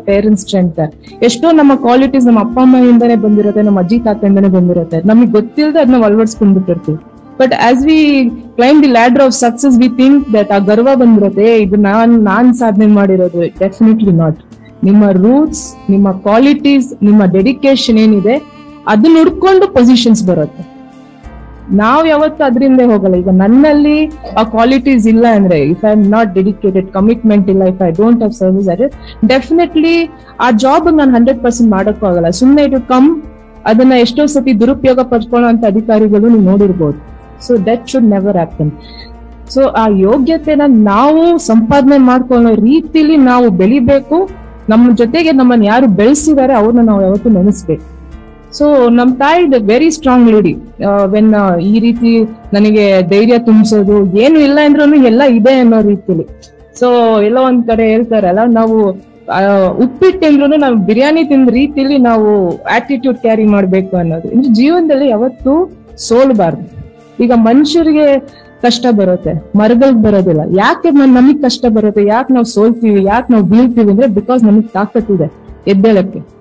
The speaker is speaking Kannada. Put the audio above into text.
ಪೇರೆಂಟ್ಸ್ ಸ್ಟ್ರೆಂತ್ ಎಷ್ಟೋ ನಮ್ಮ ಕ್ವಾಲಿಟೀಸ್ ನಮ್ಮ ಅಪ್ಪ ಅಮ್ಮಯಿಂದನೇ ಬಂದಿರುತ್ತೆ ನಮ್ಮ ಅಜ್ಜಿ ತಾತದಿಂದನೇ ಬಂದಿರುತ್ತೆ ನಮಗೆ ಗೊತ್ತಿಲ್ಲದೆ ಅದನ್ನ ಅಳವಡಿಸ್ಕೊಂಡ್ಬಿಟ್ಟಿರ್ತೀವಿ but as we climb the ladder of success we think that ಆ ಗರ್ವ ಬಂದಿರುತ್ತೆ "ಏ, ಇದು ನಾನ್ ನಾನ್ ಸಾಧನೆ ಮಾಡಿರೋದು ಡೆಫಿನೆಟ್ಲಿ ನಾಟ್ ನಿಮ್ಮ ರೂಟ್ಸ್ ನಿಮ್ಮ ಕ್ವಾಲಿಟೀಸ್ ನಿಮ್ಮ ಡೆಡಿಕೇಶನ್ ಏನಿದೆ ಅದನ್ನ ಹುಡ್ಕೊಂಡು ಪೊಸಿಷನ್ಸ್ ಬರುತ್ತೆ ನಾವ್ ಯಾವತ್ತು ಅದರಿಂದ ಹೋಗಲ್ಲ ಈಗ ನನ್ನಲ್ಲಿ ಆ ಕ್ವಾಲಿಟೀಸ್ ಇಲ್ಲ ಅಂದ್ರೆ if I am not dedicated commitment ಇಲ್ಲ if I don't have service ಅರೆ ಡೆಫಿನೆಟ್ಲಿ ಆ ಜಾಬ್ ನಾನು ಹಂಡ್ರೆಡ್ ಪರ್ಸೆಂಟ್ ಮಾಡಕ್ಕೂ ಆಗಲ್ಲ ಸುಮ್ಮನೆ ಇಟ್ ಕಮ್ ಅದನ್ನ ಎಷ್ಟೋ ಸತಿ ದುರುಪಯೋಗ ಪಡ್ಕೊಳ್ಳೋ ಅಧಿಕಾರಿಗಳು ನೀವು ನೋಡಿರ್ಬೋದು so that should never happen so ಆ ಯೋಗ್ಯತೆನ ನಾವು ಸಂಪಾದನೆ ಮಾಡ್ಕೊಳ್ಳೋ ರೀತಿಲಿ ನಾವು ಬೆಳಿಬೇಕು ನಮ್ಮ ಜೊತೆಗೆ ನಮ್ಮನ್ನ ಯಾರು ಬೆಳೆಸಿದಾರೆ ಅವ್ರನ್ನ ನಾವು ಯಾವತ್ತೂ ನೆನೆಸ್ಬೇಕು ಸೊ ನಮ್ ತಾಯಿ very strong lady when he ರೀತಿ ನನಗೆ ಧೈರ್ಯ ತುಂಬಿಸೋದು ಏನು ಇಲ್ಲ ಅಂದ್ರೂ ಎಲ್ಲ ಇದೆ ಅನ್ನೋ ರೀತಿಲಿ ಸೊ ಎಲ್ಲೋ ಒಂದ್ ಕಡೆ ಹೇಳ್ತಾರಲ್ಲ ನಾವು ಆ, ಉಪ್ಪಿಟ್ಟು ತಿಂದ್ರು ನಾವು ಬಿರಿಯಾನಿ ತಿಂದ ರೀತಿಲಿ ನಾವು ಆಟಿಟ್ಯೂಡ್ ಕ್ಯಾರಿ ಮಾಡ್ಬೇಕು ಅನ್ನೋದು ಅಂದ್ರೆ ಜೀವನದಲ್ಲಿ ಯಾವತ್ತೂ ಸೋಲ್ಬಾರ್ದು ಈಗ ಮನುಷ್ಯರಿಗೆ ಕಷ್ಟ ಬರುತ್ತೆ ಮರಗಳಿಗೆ ಬರೋದಿಲ್ಲ ಯಾಕೆ ನಮಗ್ ಕಷ್ಟ ಬರುತ್ತೆ ಯಾಕೆ ನಾವು ಸೋಲ್ತೀವಿ ಯಾಕೆ ನಾವು ಬೀಳ್ತೀವಿ ಅಂದ್ರೆ ಬಿಕಾಸ್ ನಮಗ್ ತಾಕತ್ತಿದೆ ಎದ್ದೇಳಕ್ಕೆ